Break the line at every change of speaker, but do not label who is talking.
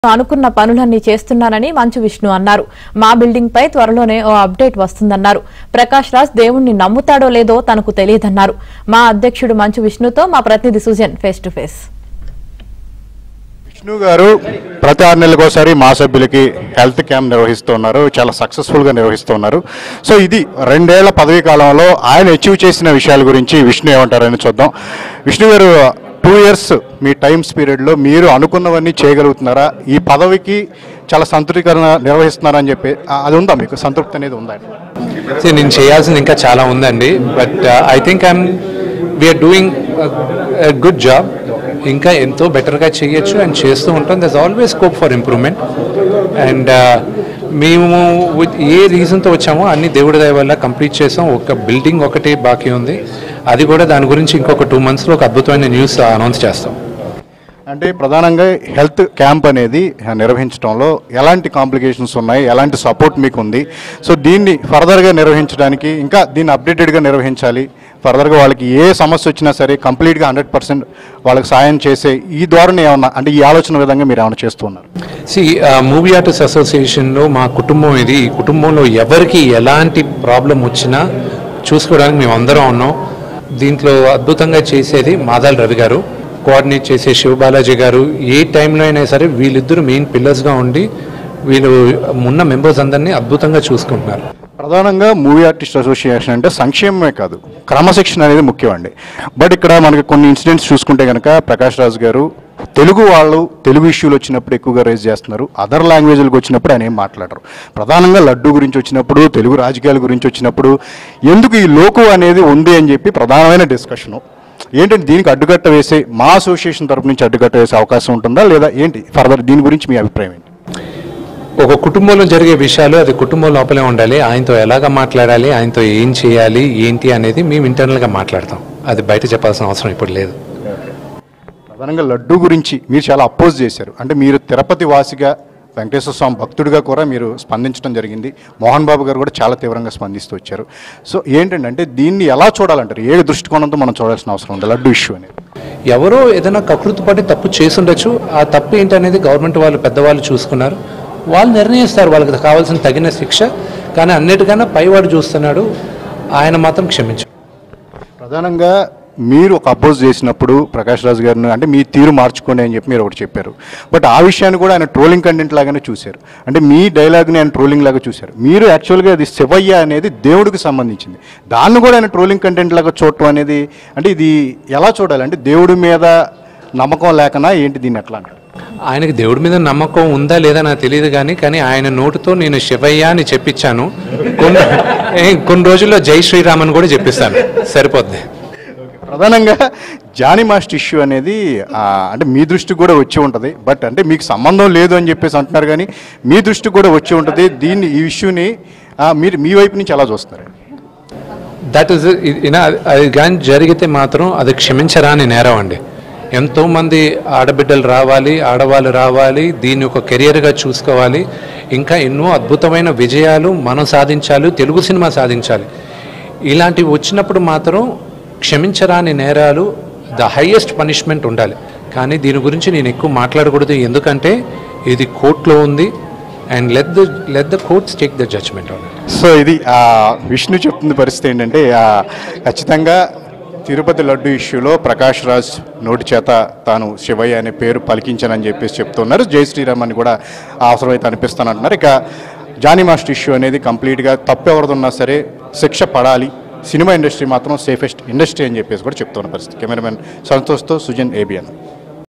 అనుకున్న పనులన్నీ చేస్తున్నానని మంచు విష్ణు అన్నారు మా బిల్డింగ్ పై త్వరలోనే ఓ అప్డేట్ వస్తుందన్నారు ప్రకాష్ రాజ్ దేవుణ్ణి నమ్ముతాడో లేదో తనకు తెలియదన్నారు మా అధ్యక్షుడు మంచు విష్ణుతో మా ప్రతినిధి Sujan face to face
Vishnu garu ప్రతి ఆరు నెలలకు ఒకసారి మా సభ్యులకి హెల్త్ క్యాంప్ నిర్వహిస్తున్నారు చాలా సక్సెస్ఫుల్గా నిర్వహిస్తున్నారు సో ఇది రెండేళ్ల పదవీ కాలంలో ఆయన అచీవ్ చేసిన విషయాల గురించి విష్ణు ఏమంటారని చూద్దాం విష్ణు గారు టూ ఇయర్స్ మీ టైమ్స్ పీరియడ్లో మీరు అనుకున్నవన్నీ చేయగలుగుతున్నారా ఈ పదవికి చాలా సంతృప్తికరంగా నిర్వహిస్తున్నారని చెప్పి ఆ, అది ఉందా మీకు సంతృప్తి అనేది ఉందా
See, నేను చేయాల్సింది ఇంకా చాలా ఉందండి but I think I'm we're doing good job ఇంకా ఎంతో బెటర్గా చేయొచ్చు అండ్ చేస్తూ ఉంటాం thus always scope for improvement and మేము వి- ఏ రీజన్తో వచ్చామో అన్ని దేవుడి దయ వల్ల కంప్లీట్ చేసాం ఒక బిల్డింగ్ ఒకటి బాకీ ఉంది అది కూడా దాని గురించి ఇంకొక టూ మంత్స్లో ఒక అద్భుతమైన న్యూస్ అనౌన్స్ చేస్తాం
అంటే ప్రధానంగా హెల్త్ క్యాంప్ అనేది నిర్వహించడంలో ఎలాంటి కాంప్లికేషన్స్ ఉన్నాయి ఎలాంటి సపోర్ట్ మీకు ఉంది సో దీన్ని ఫర్దర్గా నిర్వహించడానికి ఇంకా దీన్ని అప్డేటెడ్గా నిర్వహించాలి ఫర్దర్గా వాళ్ళకి ఏ సమస్య వచ్చినా సరే కంప్లీట్గా హండ్రెడ్ పర్సెంట్ వాళ్ళకి సాయం చేసే ఈ ధోరణి ఏమన్నా అంటే ఈ ఆలోచన విధంగా మీరు ఏమైనా చేస్తున్నారు
సి మూవీ ఆర్టిస్ట్ అసోసియేషన్లో మా కుటుంబం ఇది ఈ కుటుంబంలో ఎవరికి ఎలాంటి ప్రాబ్లం వచ్చినా చూసుకోవడానికి మేము అందరం ఉన్నాం దీంట్లో అద్భుతంగా చేసేది మాదాల్ రవి గారు కోఆర్డినేట్ చేసే శివబాలాజీ గారు ఏ టైంలో అయినా సరే వీళ్ళిద్దరు మెయిన్ పిల్లర్స్గా ఉండి వీళ్ళు ఉన్న మెంబర్స్ అందరినీ అద్భుతంగా చూసుకుంటున్నారు
ప్రధానంగా మూవీ ఆర్టిస్ట్ అసోసియేషన్ అంటే సంక్షేమమే కాదు క్రమశిక్షణ అనేది ముఖ్యం అండి బట్ ఇక్కడ మనకి కొన్ని ఇన్సిడెంట్స్ చూసుకుంటే కనుక ప్రకాష్ రాజ్ గారు తెలుగు వాళ్ళు తెలుగు ఇష్యూలు వచ్చినప్పుడు ఎక్కువగా రేజ్ చేస్తున్నారు అదర్ లాంగ్వేజ్లకు వచ్చినప్పుడు ఆయన ఏం మాట్లాడరు ప్రధానంగా లడ్డు గురించి వచ్చినప్పుడు తెలుగు రాజకీయాల గురించి వచ్చినప్పుడు ఎందుకు ఈ లోకు అనేది ఉంది అని చెప్పి ప్రధానమైన డిస్కషను ఏంటంటే దీనికి అడ్డుకట్ట వేసే మా అసోసియేషన్ తరపు నుంచి అడ్డుకట్ట వేసే అవకాశం ఉంటుందా లేదా ఏంటి ఫర్దర్ దీని గురించి మీ అభిప్రాయం ఏంటి
ఒక కుటుంబంలో జరిగే విషయాలు అది కుటుంబం లోపలే ఉండాలి ఆయనతో ఎలాగ మాట్లాడాలి ఆయనతో ఏం చేయాలి ఏంటి అనేది మేము ఇంటర్నల్గా మాట్లాడతాం అది బయట చెప్పాల్సిన అవసరం ఇప్పుడు లేదు
ప్రధానంగా లడ్డు గురించి మీరు చాలా అపోజ్ చేశారు అంటే మీరు తిరుపతి వాసిగా వెంకటేశ్వర స్వామి భక్తుడిగా కూడా మీరు స్పందించడం జరిగింది మోహన్ బాబు గారు కూడా చాలా తీవ్రంగా స్పందిస్తూ వచ్చారు సో ఏంటంటే అంటే దీన్ని ఎలా చూడాలంటారు ఏ దృష్టికోణంతో మనం చూడాల్సిన అవసరం ఉంది లడ్డు ఇష్యూ అనేది
ఎవరో ఏదైనా కకృతి పడి తప్పు చేసుండొచ్చు ఆ తప్పు ఏంటనేది గవర్నమెంట్ వాళ్ళు పెద్దవాళ్ళు చూసుకున్నారు వాళ్ళు నిర్ణయిస్తారు వాళ్ళకి కావాల్సిన తగిన శిక్ష కానీ అన్నిటికన్నా పైవాడు చూస్తున్నాడు ఆయన మాత్రం క్షమించు
ప్రధానంగా మీరు ఒక అపోజ్ చేసినప్పుడు ప్రకాష్ రాజ్ గారిని అంటే మీ తీరు మార్చుకోండి అని చెప్పి మీరు ఒకటి చెప్పారు బట్ ఆ విషయాన్ని కూడా ఆయన ట్రోలింగ్ కంటెంట్ లాగానే చూశారు అంటే మీ డైలాగ్ని ఆయన ట్రోలింగ్ లాగా చూశారు మీరు యాక్చువల్గా అది శివయ్య అనేది దేవుడికి సంబంధించింది దాన్ని కూడా ఆయన ట్రోలింగ్ కంటెంట్ లాగా చూడటం అనేది అంటే ఇది ఎలా చూడాలి అంటే దేవుడి మీద నమ్మకం లేకనా ఏంటి దీన్ని ఎట్లా అంటారు
ఆయనకి దేవుడి మీద నమ్మకం ఉందా లేదా నాకు తెలియదు కానీ కానీ ఆయన నోటితో నేను శివయ్య అని చెప్పించాను కొన్ని ఏ, కొన్ని రోజుల్లో జై శ్రీరామ్ అని కూడా చెప్పిస్తాను సరిపోద్ది
ప్రధానంగా జానీ మాస్ట్ ఇష్యూ అనేది ఆ, అంటే మీ దృష్టికి కూడా వచ్చి ఉంటుంది బట్ అంటే మీకు సంబంధం లేదు అని చెప్పేసి అంటున్నారు కానీ మీ దృష్టికి కూడా వచ్చి ఉంటుంది దీన్ని ఈ ఇష్యూని ఆ, మీరు మీ వైపు నుంచి ఎలా చూస్తున్నారు
దట్ ఈస్ అది కానీ జరిగితే మాత్రం అది క్షమించరాని నేరం అండి ఎంతోమంది ఆడబిడ్డలు రావాలి ఆడవాళ్ళు రావాలి దీన్ని ఒక కెరియర్గా చూసుకోవాలి ఇంకా ఎన్నో అద్భుతమైన విజయాలు మనం సాధించాలి తెలుగు సినిమా సాధించాలి ఇలాంటివి వచ్చినప్పుడు మాత్రం క్షమించరాని నేరాలు ద హైయెస్ట్ పనిష్మెంట్ ఉండాలి కానీ దీని గురించి నేను ఎక్కువ మాట్లాడకూడదు ఎందుకంటే ఇది కోర్టులో ఉంది and let the let the courts take the judgement on it
so ఇది ఆ, విష్ణు చెప్తున్న పరిస్థితి ఏంటంటే ఆ, ఖచ్చితంగా తిరుపతి లడ్డు ఇష్యూలో ప్రకాష్ రాజ్ నోటి చేత తాను శివయ్య అనే పేరు పలికించానని చెప్పేసి చెప్తున్నారు జై శ్రీరామ్ అని కూడా అవసరమైతే అనిపిస్తానంటున్నారు ఇక జానీ మాస్టర్ ఇష్యూ అనేది కంప్లీట్గా తప్పు ఎవరిదున్నా సరే శిక్ష పడాలి సినిమా ఇండస్ట్రీ మాత్రం సేఫెస్ట్ ఇండస్ట్రీ అని చెప్పేసి కూడా చెప్తున్న పరిస్థితి కెమెరామెన్ సంతోష్తో సుజన్ ఏబియన్